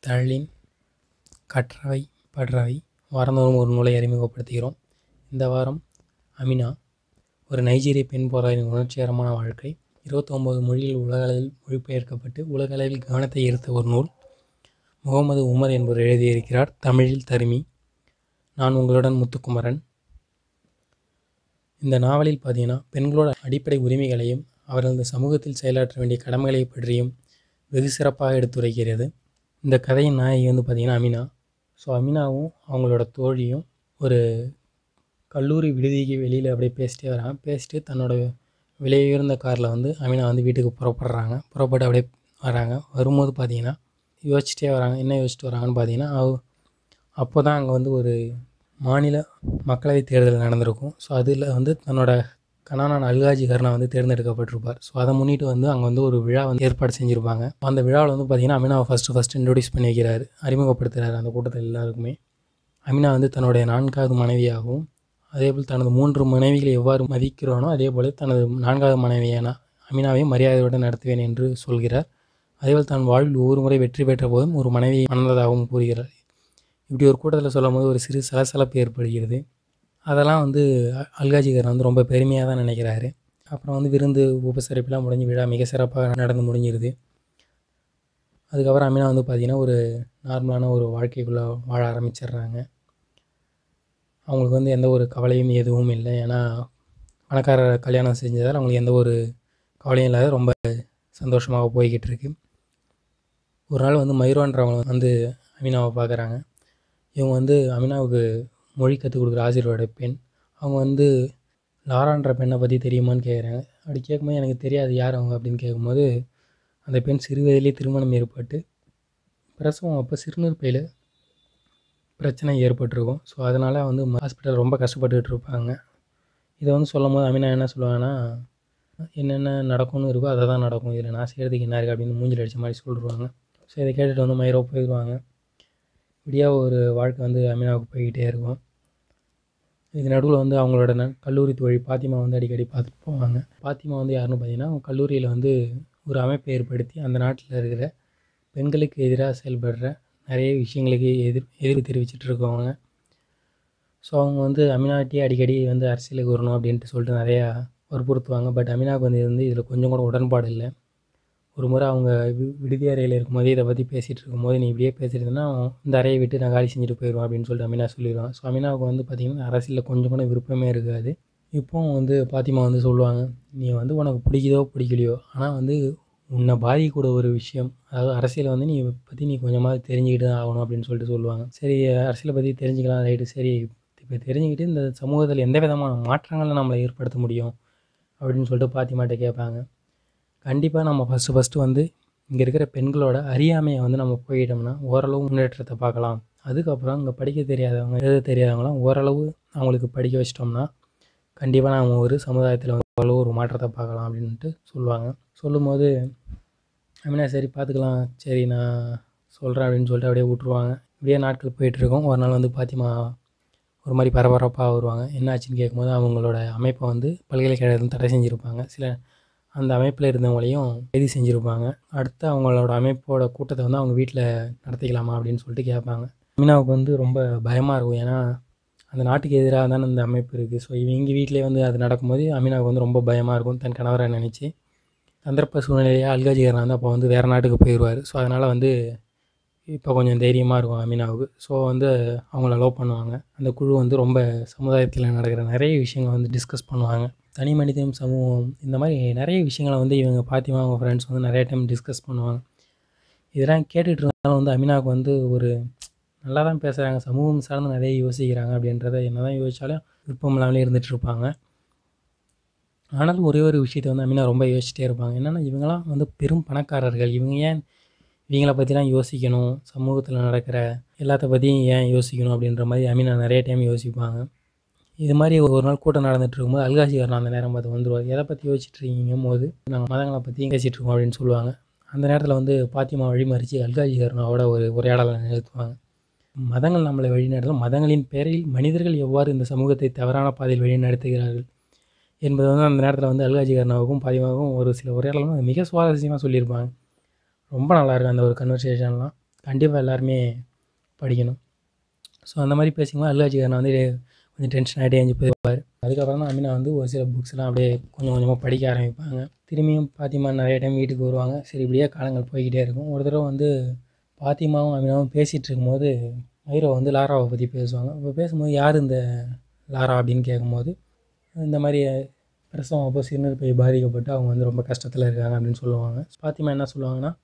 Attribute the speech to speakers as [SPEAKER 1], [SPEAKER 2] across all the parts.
[SPEAKER 1] தழலின் கற்றவை பற்றவை வாரந்தோறும் ஒரு நூலை அறிமுகப்படுத்துகிறோம் இந்த வாரம் அமினா ஒரு நைஜீரிய பெண் போராளியின் உணர்ச்சிகரமான வாழ்க்கை இருபத்தொம்போது மொழியில் உலகளவில் மொழிபெயர்க்கப்பட்டு உலகளவில் கவனத்தை ஈர்த்த ஒரு நூல் முகமது உமர் என்பவர் எழுதியிருக்கிறார் தமிழில் தருமி நான் உங்களுடன் முத்துக்குமரன் இந்த நாவலில் பார்த்தீங்கன்னா பெண்களோட அடிப்படை உரிமைகளையும் அவர்கள் இந்த சமூகத்தில் செயலாற்ற வேண்டிய கடமைகளை பற்றியும் வெகு சிறப்பாக எடுத்துரைக்கிறது இந்த கதையின் நாயகி வந்து பார்த்திங்கன்னா அமினா ஸோ அமினாவும் அவங்களோட தோழியும் ஒரு கல்லூரி விடுதிக்கு வெளியில் அப்படியே பேசிட்டே வராங்க பேசிட்டு தன்னோட விலை உயர்ந்த காரில் வந்து அமினா வந்து வீட்டுக்கு புறப்படுறாங்க புறப்பட்டு அப்படியே வராங்க வரும்போது பார்த்தீங்கன்னா யோசிச்சிட்டே வராங்க என்ன யோசிச்சுட்டு வராங்கன்னு பார்த்தீங்கன்னா அவ அப்போ தான் அங்கே வந்து ஒரு மாநில மக்களவைத் தேர்தல் நடந்திருக்கும் ஸோ அதில் வந்து தன்னோட கணவனான அல்காஜி கர்ணா வந்து தேர்ந்தெடுக்கப்பட்டிருப்பார் ஸோ அதை முன்னிட்டு வந்து அங்கே வந்து ஒரு விழா வந்து ஏற்பாடு செஞ்சுருப்பாங்க அந்த விழாவில் வந்து பார்த்திங்கன்னா அமினாவை ஃபஸ்ட்டு ஃபஸ்ட்டு இன்ட்ரடியூஸ் பண்ணி வைக்கிறாரு அறிமுகப்படுத்துகிறாரு அந்த கூட்டத்தில் எல்லாருக்குமே அமினா வந்து தன்னுடைய நான்காவது மனைவியாகவும் அதேபோல் தனது மூன்று மனைவிகளை எவ்வாறு மதிக்கிறானோ அதே போல் தனது நான்காவது மனைவியான அமினாவையும் மரியாதையுடன் நடத்துவேன் என்று சொல்கிறார் அதேபோல் தன் வாழ்வில் ஒவ்வொரு முறை வெற்றி பெற்ற போதும் ஒரு மனைவியை மணந்ததாகவும் கூறுகிறார் இப்படி ஒரு கூட்டத்தில் சொல்லும் போது ஒரு சிறு சலசலப்பு ஏற்படுகிறது அதெல்லாம் வந்து அ- அல்காஜிகர் வந்து ரொம்ப பெருமையாக தான் நினைக்கிறாரு அப்புறம் வந்து விருந்து உபசரிப்புலாம் முடிஞ்சு விழா மிக சிறப்பாக நடந்து முடிஞ்சிருது அதுக்கப்புறம் அமினா வந்து பார்த்திங்கன்னா ஒரு நார்மலான ஒரு வாழ்க்கைக்குள்ளே வாழ ஆரம்பிச்சிடுறாங்க அவங்களுக்கு வந்து எந்த ஒரு கவலையும் எதுவும் இல்லை ஏன்னா பணக்காரர் கல்யாணம் செஞ்சதால் அவங்களுக்கு எந்த ஒரு கவலையும் இல்லாத ரொம்ப சந்தோஷமாக போய்கிட்டு இருக்கு ஒரு நாள் வந்து மைரோன்றவங்க வந்து அமினாவை பார்க்குறாங்க இவங்க வந்து அமினாவுக்கு மொழி கற்றுக் கொடுக்குற ஆசிரியரோட பெண் அவங்க வந்து லாரான்ற பெண்ணை பற்றி தெரியுமான்னு கேட்குறாங்க அப்படி கேட்கும்போது எனக்கு தெரியாது யார் அவங்க அப்படின்னு கேட்கும்போது அந்த பெண் சிறு வயதிலே திருமணம் ஏற்பட்டு பிரசவம் அப்போ சிறுநீர்ப்பையில் பிரச்சனை ஏற்பட்டிருக்கும் ஸோ அதனால் வந்து ஹாஸ்பிட்டல் ரொம்ப கஷ்டப்பட்டுக்கிட்டு இருப்பாங்க இதை வந்து சொல்லும் போது அமினா என்ன சொல்லுவாங்கன்னா என்னென்ன நடக்கும்னு இருக்கோ அதை தான் நடக்கும் இதில் நான் செய்கிறதுக்கு என்ன இருக்குது அப்படின்னு மூஞ்சில் அடித்த மாதிரி சொல்லிடுவாங்க ஸோ இதை கேட்டுட்டு வந்து மயிரோ போயிடுவாங்க இப்படியா ஒரு வாழ்க்கை வந்து அமினாவுக்கு போய்கிட்டே இருக்கும் இதுக்கு நடுவில் வந்து அவங்களோட ந கல்லூரி தோழி பாத்திமா வந்து அடிக்கடி பார்த்துட்டு போவாங்க பாத்திமா வந்து யாருன்னு பார்த்தீங்கன்னா அவங்க கல்லூரியில் வந்து ஒரு அமைப்பை ஏற்படுத்தி அந்த நாட்டில் இருக்கிற பெண்களுக்கு எதிராக செயல்படுற நிறைய விஷயங்களுக்கு எதிர் எதிர்ப்பு தெரிவிச்சிட்டு இருக்கவங்க ஸோ அவங்க வந்து அமினாட்டியே அடிக்கடி வந்து அரசியலுக்கு வரணும் அப்படின்ட்டு சொல்லிட்டு நிறையா வற்புறுத்துவாங்க பட் அமினாவுக்கு வந்து இது வந்து இதில் கொஞ்சம் கூட உடன்பாடு இல்லை ஒரு முறை அவங்க வி விடுதி அறையில் இருக்கும்போது இதை பற்றி பேசிகிட்டு இருக்கும்போது நீ இப்படியே பேசிட்டு இந்த அறையை விட்டு நான் காலி செஞ்சுட்டு போயிடுவேன் அப்படின்னு சொல்லிட்டு அமினா சொல்லிடுவாங்க ஸோ அமினாவுக்கு வந்து பார்த்திங்கன்னா அரசியலில் கொஞ்சம் கூட விருப்பமே இருக்காது இப்போவும் வந்து பாத்திமா வந்து சொல்லுவாங்க நீ வந்து உனக்கு பிடிக்குதோ பிடிக்கலையோ ஆனால் வந்து உன்னை பாதிக்கக்கூட ஒரு விஷயம் அதாவது அரசியலை வந்து நீ பற்றி நீ கொஞ்சமாவது தெரிஞ்சுக்கிட்டு தான் ஆகணும் அப்படின்னு சொல்லிட்டு சொல்லுவாங்க சரி அரசியலை பற்றி தெரிஞ்சுக்கலாம் ரைட்டு சரி இப்போ தெரிஞ்சுக்கிட்டு இந்த சமூகத்தில் எந்த விதமான மாற்றங்களை நம்மளை ஏற்படுத்த முடியும் அப்படின்னு சொல்லிட்டு பாத்திமாட்ட கேட்பாங்க கண்டிப்பாக நம்ம ஃபஸ்ட்டு ஃபஸ்ட்டு வந்து இங்கே இருக்கிற பெண்களோட அறியாமையை வந்து நம்ம போயிட்டோம்னா ஓரளவு முன்னேற்றத்தை பார்க்கலாம் அதுக்கப்புறம் இங்கே படிக்க தெரியாதவங்க எழுத தெரியாதவங்களாம் ஓரளவு அவங்களுக்கு படிக்க வச்சிட்டோம்னா கண்டிப்பாக நம்ம ஒரு சமுதாயத்தில் வந்து ஓரளவு ஒரு மாற்றத்தை பார்க்கலாம் அப்படின்ட்டு சொல்லுவாங்க சொல்லும்போது அமினா சரி பார்த்துக்கலாம் சரி நான் சொல்கிறேன் அப்படின்னு சொல்லிட்டு அப்படியே விட்ருவாங்க இப்படியே நாட்கள் போயிட்டுருக்கோம் ஒரு நாள் வந்து பாத்திமா ஒரு மாதிரி பரபரப்பாக வருவாங்க என்ன ஆச்சுன்னு கேட்கும்போது அவங்களோட அமைப்பை வந்து பல்கலைக்கழகத்தில் தடை செஞ்சுருப்பாங்க சில அந்த அமைப்பில் இருந்தவங்களையும் கைது செஞ்சுருப்பாங்க அடுத்து அவங்களோட அமைப்போட கூட்டத்தை வந்து அவங்க வீட்டில் நடத்திக்கலாமா அப்படின்னு சொல்லிட்டு கேட்பாங்க அமினாவுக்கு வந்து ரொம்ப பயமாக இருக்கும் ஏன்னா அந்த நாட்டுக்கு எதிராக தானே இந்த அமைப்பு இருக்குது ஸோ இவங்க வீட்டிலே வந்து அது நடக்கும்போது அமினாவுக்கு வந்து ரொம்ப பயமாக இருக்கும் தன் கணவரை நினச்சி சந்தர்ப்ப சூழ்நிலையாக அல்காஜிகரன் வந்து அப்போ வந்து வேறு நாட்டுக்கு போயிடுவார் ஸோ அதனால் வந்து இப்போ கொஞ்சம் தைரியமாக இருக்கும் அமினாவுக்கு ஸோ வந்து அவங்கள லவ் பண்ணுவாங்க அந்த குழு வந்து ரொம்ப சமுதாயத்தில் நடக்கிற நிறைய விஷயங்களை வந்து டிஸ்கஸ் பண்ணுவாங்க தனி மனிதம் சமூகம் இந்த மாதிரி நிறைய விஷயங்களை வந்து இவங்க பாத்திமா அவங்க ஃப்ரெண்ட்ஸ் வந்து நிறைய டைம் டிஸ்கஸ் பண்ணுவாங்க இதெல்லாம் கேட்டுட்டு இருந்தாலும் வந்து அமினாவுக்கு வந்து ஒரு நல்லா தான் பேசுகிறாங்க சமூகம் சார்ந்து நிறைய யோசிக்கிறாங்க அப்படின்றத என்ன தான் யோசித்தாலும் விருப்பம் இல்லாமலே இருந்துட்டு இருப்பாங்க ஆனாலும் ஒரே ஒரு விஷயத்தை வந்து அமினா ரொம்ப யோசிச்சிட்டே இருப்பாங்க என்னென்னா இவங்களாம் வந்து பெரும் பணக்காரர்கள் இவங்க ஏன் இவங்கள பற்றிலாம் யோசிக்கணும் சமூகத்தில் நடக்கிற எல்லாத்த பற்றியும் ஏன் யோசிக்கணும் அப்படின்ற மாதிரி அமினா நிறைய டைம் யோசிப்பாங்க இது மாதிரி ஒரு நாள் கூட்டம் நடந்துட்டு இருக்கும்போது அல்காசிகர் அந்த நேரம் பார்த்து வந்துடுவார் எதை பற்றி யோசிச்சுட்டு இருக்கீங்கும் போது நாங்கள் மதங்களை பற்றி பேசிகிட்டு இருக்கோம் அப்படின்னு சொல்லுவாங்க அந்த நேரத்தில் வந்து பாத்திமா வழிமறித்து அல்காசிகர்னாவோட ஒரு உரையாடலை நிறுத்துவாங்க மதங்கள் நம்மளை வழிநடத்தும் மதங்களின் பேரில் மனிதர்கள் எவ்வாறு இந்த சமூகத்தை தவறான பாதையில் வழிநடத்துகிறார்கள் என்பது வந்து அந்த நேரத்தில் வந்து அல்காஜிகர்னாவுக்கும் பாதிமாவுக்கும் ஒரு சில உரையாடலும் மிக சுவாரஸ்யமாக சொல்லியிருப்பாங்க ரொம்ப நல்லா இருக்கும் அந்த ஒரு கன்வர்சேஷன்லாம் கண்டிப்பாக எல்லாருமே படிக்கணும் ஸோ அந்த மாதிரி பேசிக்கும்போது அல்லு அர்ஜுன் வந்து கொஞ்சம் டென்ஷன் ஆகிட்டே எழுந்து போயிருப்பார் அதுக்கப்புறம் தான் அமினா வந்து ஒரு சில புக்ஸ்லாம் அப்படியே கொஞ்சம் கொஞ்சமாக படிக்க ஆரம்பிப்பாங்க திரும்பியும் பாத்திமா நிறைய டைம் வீட்டுக்கு வருவாங்க சரி இப்படியே காலங்கள் போய்கிட்டே இருக்கும் ஒரு தடவை வந்து பாத்திமாவும் அமினாவும் பேசிகிட்டு இருக்கும்போது மைரோ வந்து லாராவை பற்றி பேசுவாங்க அப்போ பேசும்போது யார் இந்த லாரா அப்படின்னு கேட்கும்போது இந்த மாதிரி பிரசவம் அப்போ சிறுநீர் பாதிக்கப்பட்டு அவங்க வந்து ரொம்ப கஷ்டத்தில் இருக்காங்க அப்படின்னு சொல்லுவாங்க பாத்திமா என்ன சொல்லுவாங்கன்னா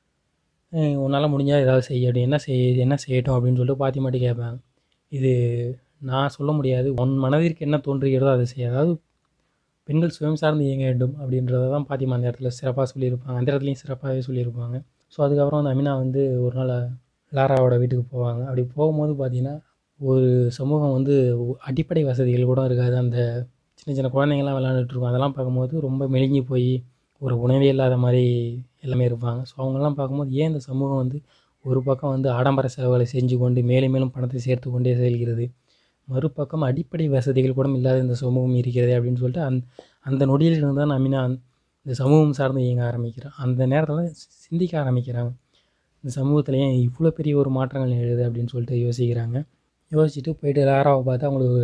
[SPEAKER 1] உன்னால் முடிஞ்சால் ஏதாவது செய்ய அப்படி என்ன செய் என்ன செய்யட்டும் அப்படின்னு சொல்லிட்டு பாத்திமாட்டி கேட்பாங்க இது நான் சொல்ல முடியாது உன் மனதிற்கு என்ன தோன்றுகிறதோ அதை செய்ய அதாவது பெண்கள் சுயம் சார்ந்து இயங்க வேண்டும் அப்படின்றத தான் பாத்திமா அந்த இடத்துல சிறப்பாக சொல்லியிருப்பாங்க அந்த இடத்துலையும் சிறப்பாகவே சொல்லியிருப்பாங்க ஸோ அதுக்கப்புறம் வந்து அமினா வந்து ஒரு நாள் லாராவோட வீட்டுக்கு போவாங்க அப்படி போகும்போது பார்த்திங்கன்னா ஒரு சமூகம் வந்து அடிப்படை வசதிகள் கூட இருக்காது அந்த சின்ன சின்ன குழந்தைங்கள்லாம் விளாண்டுட்ருக்கோம் அதெல்லாம் பார்க்கும்போது ரொம்ப மெலிஞ்சு போய் ஒரு உணவே இல்லாத மாதிரி எல்லாமே இருப்பாங்க ஸோ அவங்கெல்லாம் பார்க்கும்போது ஏன் இந்த சமூகம் வந்து ஒரு பக்கம் வந்து ஆடம்பர செலவுகளை செஞ்சு கொண்டு மேலும் மேலும் பணத்தை சேர்த்து கொண்டே செல்கிறது மறுபக்கம் அடிப்படை வசதிகள் கூட இல்லாத இந்த சமூகம் இருக்கிறது அப்படின்னு சொல்லிட்டு அந் அந்த நொடியிலிருந்து தான் அமினா இந்த சமூகம் சார்ந்து இயங்க ஆரம்பிக்கிறான் அந்த நேரத்தில் சிந்திக்க ஆரம்பிக்கிறாங்க இந்த சமூகத்தில் ஏன் இவ்வளோ பெரிய ஒரு மாற்றங்கள் நிகழுது அப்படின்னு சொல்லிட்டு யோசிக்கிறாங்க யோசிச்சுட்டு போயிட்டு லாராவை பார்த்து அவங்களுக்கு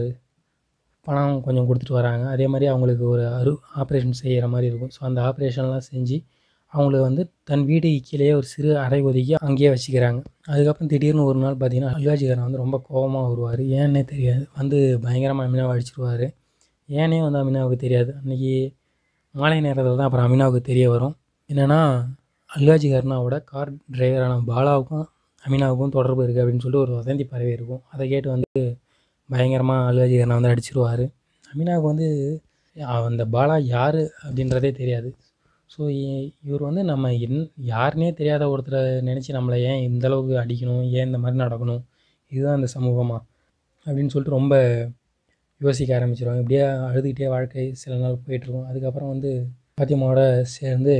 [SPEAKER 1] பணம் கொஞ்சம் கொடுத்துட்டு வராங்க அதே மாதிரி அவங்களுக்கு ஒரு அரு ஆப்ரேஷன் செய்கிற மாதிரி இருக்கும் ஸோ அந்த ஆப்ரேஷன்லாம் செஞ்சு அவங்கள வந்து தன் வீடு கீழேயே ஒரு சிறு அறை ஒதுக்கி அங்கேயே வச்சுக்கிறாங்க அதுக்கப்புறம் திடீர்னு ஒரு நாள் பார்த்தீங்கன்னா அல்வாஜிகாரன் வந்து ரொம்ப கோபமாக வருவார் ஏன்னே தெரியாது வந்து பயங்கரமாக அமினாவை அடிச்சிருவார் ஏன்னே வந்து அமினாவுக்கு தெரியாது அன்றைக்கி மாலை நேரத்தில் தான் அப்புறம் அமினாவுக்கு தெரிய வரும் என்னென்னா அல்வாஜிகாரனாவோட கார் டிரைவரான பாலாவுக்கும் அமினாவுக்கும் தொடர்பு இருக்குது அப்படின்னு சொல்லிட்டு ஒரு வதந்தி பரவி இருக்கும் அதை கேட்டு வந்து பயங்கரமாக அல்வாஜிகாரனை வந்து அடிச்சிருவார் அமினாவுக்கு வந்து அந்த பாலா யார் அப்படின்றதே தெரியாது ஸோ இவர் வந்து நம்ம என் யாருனே தெரியாத ஒருத்தரை நினச்சி நம்மளை ஏன் இந்தளவுக்கு அடிக்கணும் ஏன் இந்த மாதிரி நடக்கணும் இதுதான் இந்த சமூகமா அப்படின்னு சொல்லிட்டு ரொம்ப யோசிக்க ஆரம்பிச்சிருவாங்க இப்படியே அழுதுகிட்டே வாழ்க்கை சில நாள் போயிட்டுருக்கும் அதுக்கப்புறம் வந்து பாத்திமாவோட சேர்ந்து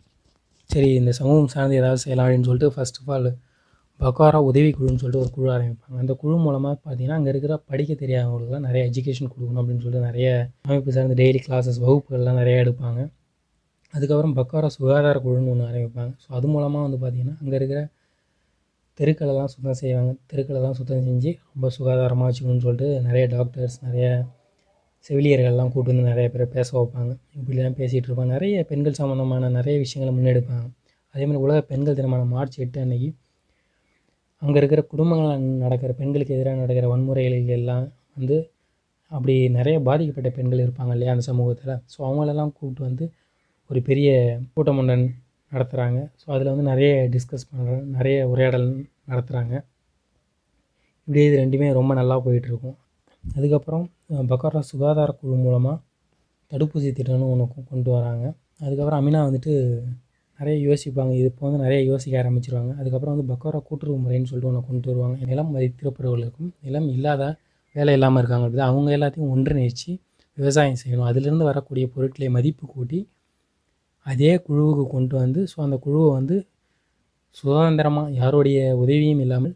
[SPEAKER 1] சரி இந்த சமூகம் சார்ந்து ஏதாவது செய்யலாம் அப்படின்னு சொல்லிட்டு ஃபர்ஸ்ட் ஆஃப் ஆல் பக்காரா உதவி குழுன்னு சொல்லிட்டு ஒரு குழு ஆரம்பிப்பாங்க அந்த குழு மூலமாக பார்த்தீங்கன்னா அங்கே இருக்கிற படிக்க தெரியாதவங்களுக்குலாம் நிறைய எஜுகேஷன் கொடுக்கணும் அப்படின்னு சொல்லிட்டு நிறைய அமைப்பு சார்ந்த டெய்லி கிளாஸஸ் வகுப்புகள்லாம் நிறைய எடுப்பாங்க அதுக்கப்புறம் பக்காரா சுகாதார குழுன்னு ஒன்று ஆரம்பிப்பாங்க ஸோ அது மூலமாக வந்து பார்த்திங்கன்னா அங்கே இருக்கிற தெருக்களெல்லாம் சுத்தம் செய்வாங்க தெருக்களெல்லாம் சுத்தம் செஞ்சு ரொம்ப சுகாதாரமாக வச்சுக்கணும்னு சொல்லிட்டு நிறைய டாக்டர்ஸ் நிறைய செவிலியர்கள்லாம் கூட்டு வந்து நிறைய பேரை பேச வைப்பாங்க இப்படிலாம் பேசிகிட்டு இருப்பாங்க நிறைய பெண்கள் சம்மந்தமான நிறைய விஷயங்களை முன்னெடுப்பாங்க அதேமாதிரி உலக பெண்கள் தினமான மார்ச் எட்டு அன்னைக்கு அங்கே இருக்கிற குடும்பங்கள் நடக்கிற பெண்களுக்கு எதிராக நடக்கிற வன்முறைகள் எல்லாம் வந்து அப்படி நிறைய பாதிக்கப்பட்ட பெண்கள் இருப்பாங்க இல்லையா அந்த சமூகத்தில் ஸோ அவங்களெல்லாம் கூப்பிட்டு வந்து ஒரு பெரிய கூட்டம் ஒன்று நடத்துகிறாங்க ஸோ அதில் வந்து நிறைய டிஸ்கஸ் பண்ணுறாங்க நிறைய உரையாடல் நடத்துகிறாங்க இப்படியே இது ரெண்டுமே ரொம்ப நல்லா போயிட்டுருக்கும் அதுக்கப்புறம் பக்காரா சுகாதார குழு மூலமாக தடுப்பூசி திட்டம்னு ஒன்று கொண்டு வராங்க அதுக்கப்புறம் அமினா வந்துட்டு நிறைய யோசிப்பாங்க இது இப்போ வந்து நிறைய யோசிக்க ஆரம்பிச்சிருவாங்க அதுக்கப்புறம் வந்து பக்காரா கூட்டுறவு முறைன்னு சொல்லிட்டு ஒன்று கொண்டு வருவாங்க நிலம் மதித்திருப்பவர்களுக்கும் நிலம் இல்லாத வேலை இல்லாமல் இருக்காங்க அப்படி அவங்க எல்லாத்தையும் ஒன்றிணைச்சு விவசாயம் செய்யணும் அதிலிருந்து வரக்கூடிய பொருட்களை மதிப்பு கூட்டி அதே குழுவுக்கு கொண்டு வந்து ஸோ அந்த குழுவை வந்து சுதந்திரமாக யாருடைய உதவியும் இல்லாமல்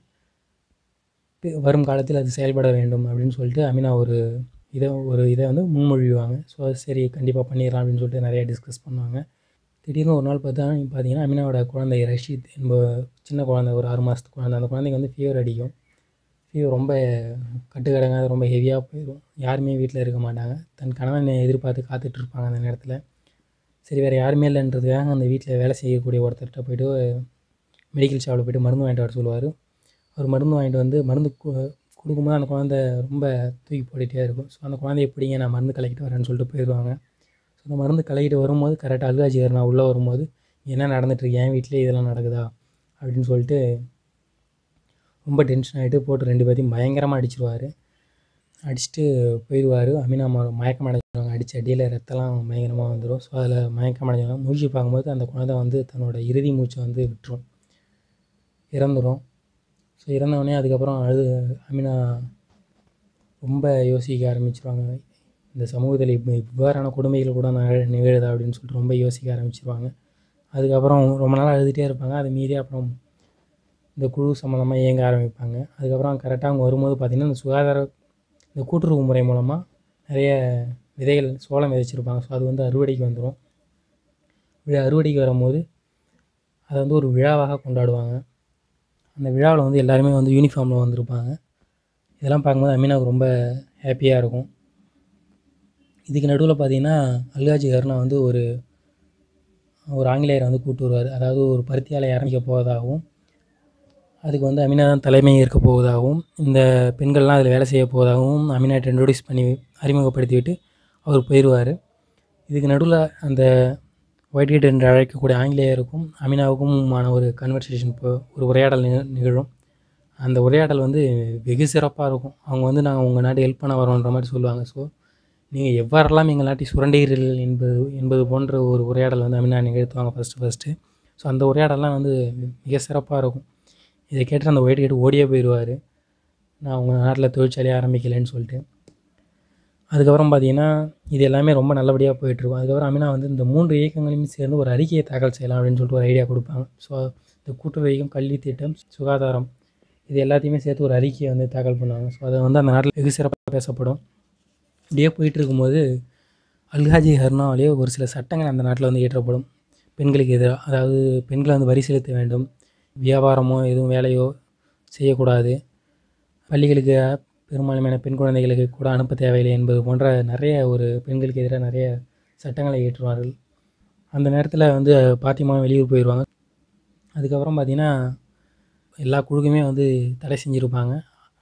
[SPEAKER 1] வரும் காலத்தில் அது செயல்பட வேண்டும் அப்படின்னு சொல்லிட்டு அமினா ஒரு இதை ஒரு இதை வந்து முன்மொழிவாங்க ஸோ சரி கண்டிப்பாக பண்ணிடலாம் அப்படின்னு சொல்லிட்டு நிறைய டிஸ்கஸ் பண்ணுவாங்க திடீர்னு ஒரு நாள் பார்த்தா பார்த்தீங்கன்னா அமினாவோட குழந்தை ரஷீத் என்ப சின்ன குழந்தை ஒரு ஆறு மாதத்து குழந்தை அந்த குழந்தைக்கு வந்து ஃபீவர் அடிக்கும் ஃபீவர் ரொம்ப கட்டுக்கடங்காத ரொம்ப ஹெவியாக போயிடும் யாருமே வீட்டில் இருக்க மாட்டாங்க தன் கணவனை எதிர்பார்த்து காத்துட்ருப்பாங்க அந்த நேரத்தில் சரி வேறு யாருமே இல்லைன்றதுக்காக அந்த வீட்டில் வேலை செய்யக்கூடிய ஒருத்தர்கிட்ட போய்ட்டு மெடிக்கல் ஷாப்பில் போய்ட்டு மருந்து வாங்கிட்டு வர சொல்லுவார் அவர் மருந்து வாங்கிட்டு வந்து மருந்து கொடுக்கும்போது அந்த குழந்தை ரொம்ப தூக்கி போட்டுகிட்டே இருக்கும் ஸோ அந்த குழந்தைய எப்படிங்க நான் மருந்து கலக்கிட்டு வரேன்னு சொல்லிட்டு போயிடுவாங்க ஸோ அந்த மருந்து கலக்கிட்டு வரும்போது கரெக்டாக அல்காஜிகர் நான் உள்ளே வரும்போது என்ன நடந்துட்டுருக்கு என் வீட்டிலே இதெல்லாம் நடக்குதா அப்படின்னு சொல்லிட்டு ரொம்ப டென்ஷன் ஆகிட்டு போட்டு ரெண்டு பேர்த்தையும் பயங்கரமாக அடிச்சிருவார் அடிச்சுட்டு போயிடுவார் அமீனா மயக்கம் அடைஞ்சிருவாங்க அடித்த அடியில் ரத்தம்லாம் பயங்கரமாக வந்துடும் ஸோ அதில் மயக்கம் அடைஞ்சிருவாங்க மூழ்கி பார்க்கும்போது அந்த குழந்தை வந்து தன்னோட இறுதி மூச்சை வந்து விட்டுரும் இறந்துடும் ஸோ இறந்தவொடனே அதுக்கப்புறம் அழுது அமீனா ரொம்ப யோசிக்க ஆரம்பிச்சிருவாங்க இந்த சமூகத்தில் இப்போ இவ்வாறான கொடுமைகள் கூட நிகழுதா அப்படின்னு சொல்லிட்டு ரொம்ப யோசிக்க ஆரம்பிச்சிருவாங்க அதுக்கப்புறம் ரொம்ப நாள் அழுதுகிட்டே இருப்பாங்க அது மீறி அப்புறம் இந்த குழு சம்மந்தமாக இயங்க ஆரம்பிப்பாங்க அதுக்கப்புறம் கரெக்டாக அவங்க வரும்போது பார்த்திங்கன்னா இந்த சுகாதார இந்த கூட்டுறவு முறை மூலமாக நிறைய விதைகள் சோளம் விதைச்சிருப்பாங்க ஸோ அது வந்து அறுவடைக்கு வந்துடும் விழா அறுவடைக்கு வரும்போது அதை வந்து ஒரு விழாவாக கொண்டாடுவாங்க அந்த விழாவில் வந்து எல்லாருமே வந்து யூனிஃபார்மில் வந்திருப்பாங்க இதெல்லாம் பார்க்கும்போது அமீனாவுக்கு ரொம்ப ஹாப்பியாக இருக்கும் இதுக்கு நடுவில் பார்த்தீங்கன்னா அல்காஜி கருணா வந்து ஒரு ஒரு ஆங்கிலேயரை வந்து கூப்பிட்டு வருவார் அதாவது ஒரு பருத்தி ஆலை ஆரம்பிக்க போவதாகவும் அதுக்கு வந்து அமினா தான் தலைமை ஏற்க போவதாகவும் இந்த பெண்கள்லாம் அதில் வேலை செய்ய போவதாகவும் அமினாட்ட இன்ட்ரோடியூஸ் பண்ணி அறிமுகப்படுத்தி விட்டு அவர் போயிடுவார் இதுக்கு நடுவில் அந்த ஒயிட் கேட் என்று அழைக்கக்கூடிய ஆங்கிலேயருக்கும் அமினாவுக்குமான ஒரு கன்வர்சேஷன் இப்போ ஒரு உரையாடல் நிக நிகழும் அந்த உரையாடல் வந்து வெகு சிறப்பாக இருக்கும் அவங்க வந்து நாங்கள் உங்கள் நாட்டு ஹெல்ப் பண்ண வரோன்ற மாதிரி சொல்லுவாங்க ஸோ நீங்கள் எவ்வாறெல்லாம் எங்கள் நாட்டை சுரண்டுகிறீர்கள் என்பது என்பது போன்ற ஒரு உரையாடல் வந்து அமினா நிகழ்த்துவாங்க ஃபஸ்ட்டு ஃபஸ்ட்டு ஸோ அந்த உரையாடல்லாம் வந்து மிக சிறப்பாக இருக்கும் இதை கேட்டு அந்த ஒயிட் கேட்டு ஓடியே போயிடுவார் நான் உங்கள் நாட்டில் தொழிற்சாலையை ஆரம்பிக்கலைன்னு சொல்லிட்டு அதுக்கப்புறம் பார்த்தீங்கன்னா இது எல்லாமே ரொம்ப நல்லபடியாக போயிட்டுருக்கும் அதுக்கப்புறம் அமினா வந்து இந்த மூன்று இயக்கங்களையும் சேர்ந்து ஒரு அறிக்கையை தாக்கல் செய்யலாம் அப்படின்னு சொல்லிட்டு ஒரு ஐடியா கொடுப்பாங்க ஸோ இந்த கூட்டுறவு இயக்கம் கல்வி திட்டம் சுகாதாரம் இது எல்லாத்தையுமே சேர்த்து ஒரு அறிக்கையை வந்து தாக்கல் பண்ணுவாங்க ஸோ அதை வந்து அந்த நாட்டில் வெகு சிறப்பாக பேசப்படும் இப்படியே போயிட்டு இருக்கும்போது அல்ஹாஜி ஹர்னாவிலேயே ஒரு சில சட்டங்கள் அந்த நாட்டில் வந்து இயற்றப்படும் பெண்களுக்கு எதிராக அதாவது பெண்களை வந்து வரி செலுத்த வேண்டும் வியாபாரமோ எதுவும் வேலையோ செய்யக்கூடாது பள்ளிகளுக்கு பெரும்பான்மையான பெண் குழந்தைகளுக்கு கூட அனுப்ப தேவையில்லை என்பது போன்ற நிறைய ஒரு பெண்களுக்கு எதிராக நிறைய சட்டங்களை இயற்றுவார்கள் அந்த நேரத்தில் வந்து பாத்திமா வெளியூர் போயிடுவாங்க அதுக்கப்புறம் பார்த்திங்கன்னா எல்லா குழுக்குமே வந்து தடை செஞ்சுருப்பாங்க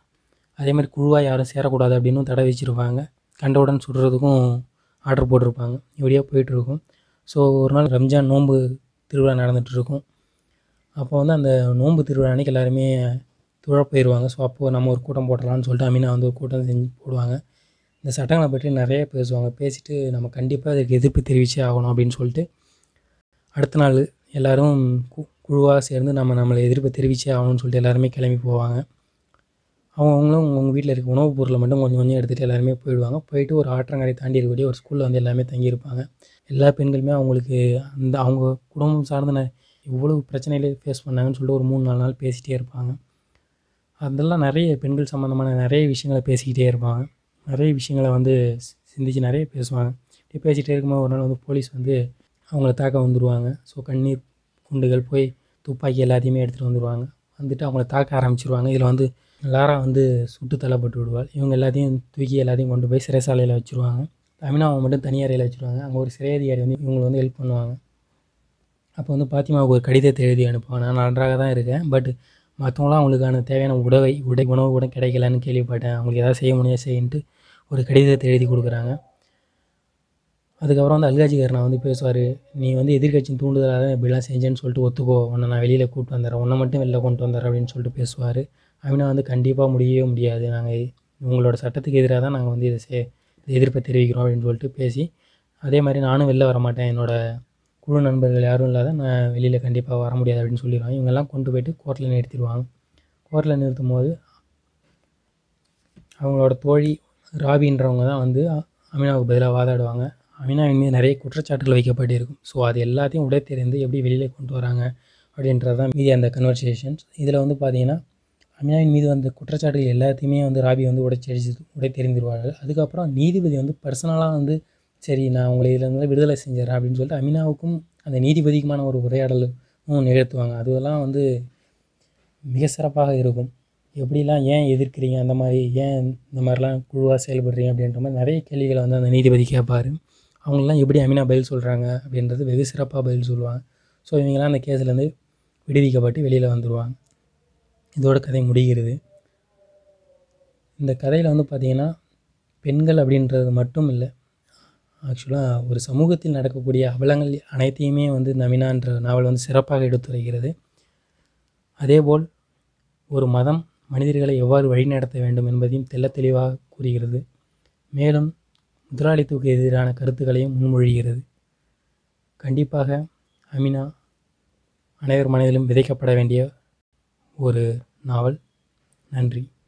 [SPEAKER 1] அதே மாதிரி குழுவாக யாரும் சேரக்கூடாது அப்படின்னும் தடை வச்சுருப்பாங்க கண்டவுடன் சுடுறதுக்கும் ஆர்டர் போட்டிருப்பாங்க இப்படியே போயிட்டுருக்கும் ஸோ ஒரு நாள் ரம்ஜான் நோன்பு திருவிழா நடந்துகிட்டு இருக்கும் அப்போ வந்து அந்த நோன்பு திருவிழா அன்னைக்கு எல்லாருமே துழ போயிடுவாங்க ஸோ அப்போது நம்ம ஒரு கூட்டம் போடலாம்னு சொல்லிட்டு அமீனா வந்து ஒரு கூட்டம் செஞ்சு போடுவாங்க இந்த சட்டங்களை பற்றி நிறைய பேசுவாங்க பேசிட்டு நம்ம கண்டிப்பாக அதுக்கு எதிர்ப்பு தெரிவிச்சே ஆகணும் அப்படின்னு சொல்லிட்டு அடுத்த நாள் எல்லோரும் கு குழுவாக சேர்ந்து நம்ம நம்மளை எதிர்ப்பு தெரிவிச்சே ஆகணும்னு சொல்லிட்டு எல்லாருமே கிளம்பி போவாங்க அவங்கவுங்களும் அவங்க வீட்டில் இருக்க உணவுப் பொருளை மட்டும் கொஞ்சம் கொஞ்சம் எடுத்துகிட்டு எல்லாருமே போயிடுவாங்க போயிட்டு ஒரு ஆற்றங்கரை தாண்டி இருக்கக்கூடிய ஒரு ஸ்கூலில் வந்து எல்லாமே தங்கியிருப்பாங்க எல்லா பெண்களுமே அவங்களுக்கு அந்த அவங்க குடும்பம் சார்ந்த ந- இவ்வளவு பிரச்சனைகளை ஃபேஸ் பண்ணாங்கன்னு சொல்லிட்டு ஒரு மூணு நாலு நாள் பேசிகிட்டே இருப்பாங்க அதெல்லாம் நிறைய பெண்கள் சம்மந்தமான நிறைய விஷயங்களை பேசிக்கிட்டே இருப்பாங்க நிறைய விஷயங்களை வந்து சி- சிந்திச்சு நிறைய பேசுவாங்க இப்படி பேசிகிட்டே இருக்கும்போது ஒரு நாள் வந்து போலீஸ் வந்து அவங்கள தாக்க வந்துடுவாங்க ஸோ கண்ணீர் குண்டுகள் போய் துப்பாக்கி எல்லாத்தையுமே எடுத்துகிட்டு வந்துடுவாங்க வந்துட்டு அவங்கள தாக்க ஆரம்பிச்சிருவாங்க இதில் வந்து லாரா வந்து சுட்டு தள்ளப்பட்டு விடுவாள் இவங்க எல்லாத்தையும் தூக்கி எல்லாத்தையும் கொண்டு போய் சிறைசாலையில் வச்சுருவாங்க அமினாவை மட்டும் தனி அறையில் வச்சுருவாங்க அங்கே ஒரு சிறை அதிகாரி வந்து இவங்களை வந்து ஹெல்ப் பண்ணுவாங்க அப்போ வந்து பாத்திமாவுக்கு ஒரு கடிதத்தை எழுதி அனுப்புவாங்க நான் நன்றாக தான் இருக்கேன் பட் மற்றவங்களாம் அவங்களுக்கான தேவையான உடவை உடை உணவு கூட கிடைக்கலன்னு கேள்விப்பட்டேன் அவங்களுக்கு ஏதாவது செய்ய முடியாது செய்யின்ட்டு ஒரு கடிதத்தை எழுதி கொடுக்குறாங்க அதுக்கப்புறம் வந்து அல்காஜி கர்ணா வந்து பேசுவார் நீ வந்து எதிர்க்கட்சியின் தூண்டுதலாக தான் இப்படிலாம் செஞ்சேன்னு சொல்லிட்டு ஒத்துக்கோ உன்னை நான் வெளியில் கூப்பிட்டு வந்துடுறேன் உன்னை மட்டும் வெளில கொண்டு வந்துடுறேன் அப்படின்னு சொல்லிட்டு பேசுவார் அமினா வந்து கண்டிப்பாக முடியவே முடியாது நாங்கள் உங்களோட சட்டத்துக்கு எதிராக தான் நாங்கள் வந்து இதை செ இதை எதிர்ப்பை தெரிவிக்கிறோம் அப்படின்னு சொல்லிட்டு பேசி அதே மாதிரி நானும் வெளில வர மாட்டேன் என்னோட குழு நண்பர்கள் யாரும் இல்லாத நான் வெளியில் கண்டிப்பாக வர முடியாது அப்படின்னு சொல்லிடுவாங்க இவங்கெல்லாம் கொண்டு போயிட்டு கோர்ட்டில் நிறுத்திடுவாங்க கோர்ட்டில் நிறுத்தும் போது அவங்களோட தோழி ராபின்றவங்க தான் வந்து அமினாவுக்கு பதிலாக வாதாடுவாங்க அமினாவின் மீது நிறைய குற்றச்சாட்டுகள் வைக்கப்பட்டிருக்கும் ஸோ அது எல்லாத்தையும் உடை தெரிந்து எப்படி வெளியில் கொண்டு வராங்க அப்படின்றது தான் மீதி அந்த கன்வர்சேஷன்ஸ் இதில் வந்து பார்த்தீங்கன்னா அமினாவின் மீது வந்த குற்றச்சாட்டுகள் எல்லாத்தையுமே வந்து ராபி வந்து உடைச்சடிச்சு உடை தெரிந்துருவார்கள் அதுக்கப்புறம் நீதிபதி வந்து பர்சனலாக வந்து சரி நான் உங்களை இதில் இருந்து விடுதலை செஞ்சிடறேன் அப்படின்னு சொல்லிட்டு அமினாவுக்கும் அந்த நீதிபதிக்குமான ஒரு உரையாடலும் நிகழ்த்துவாங்க அதுவெல்லாம் வந்து மிக சிறப்பாக இருக்கும் எப்படிலாம் ஏன் எதிர்க்கிறீங்க அந்த மாதிரி ஏன் இந்த மாதிரிலாம் குழுவாக செயல்படுறீங்க அப்படின்ற மாதிரி நிறைய கேள்விகளை வந்து அந்த நீதிபதி கேட்பார் அவங்களெலாம் எப்படி அமினா பதில் சொல்கிறாங்க அப்படின்றது வெகு சிறப்பாக பதில் சொல்லுவாங்க ஸோ இவங்கெல்லாம் அந்த கேஸ்லேருந்து விடுவிக்கப்பட்டு வெளியில் வந்துடுவாங்க இதோட கதை முடிகிறது இந்த கதையில் வந்து பார்த்திங்கன்னா பெண்கள் அப்படின்றது மட்டும் இல்லை ஆக்சுவலாக ஒரு சமூகத்தில் நடக்கக்கூடிய அவலங்கள் அனைத்தையுமே வந்து நமினான்ற நாவல் வந்து சிறப்பாக எடுத்துரைக்கிறது அதேபோல் ஒரு மதம் மனிதர்களை எவ்வாறு வழிநடத்த வேண்டும் என்பதையும் தெள்ளத் தெளிவாக கூறுகிறது மேலும் முதலாளித்துவக்கு எதிரான கருத்துக்களையும் முன்மொழிகிறது கண்டிப்பாக அமினா அனைவர் மனதிலும் விதைக்கப்பட வேண்டிய ஒரு நாவல் நன்றி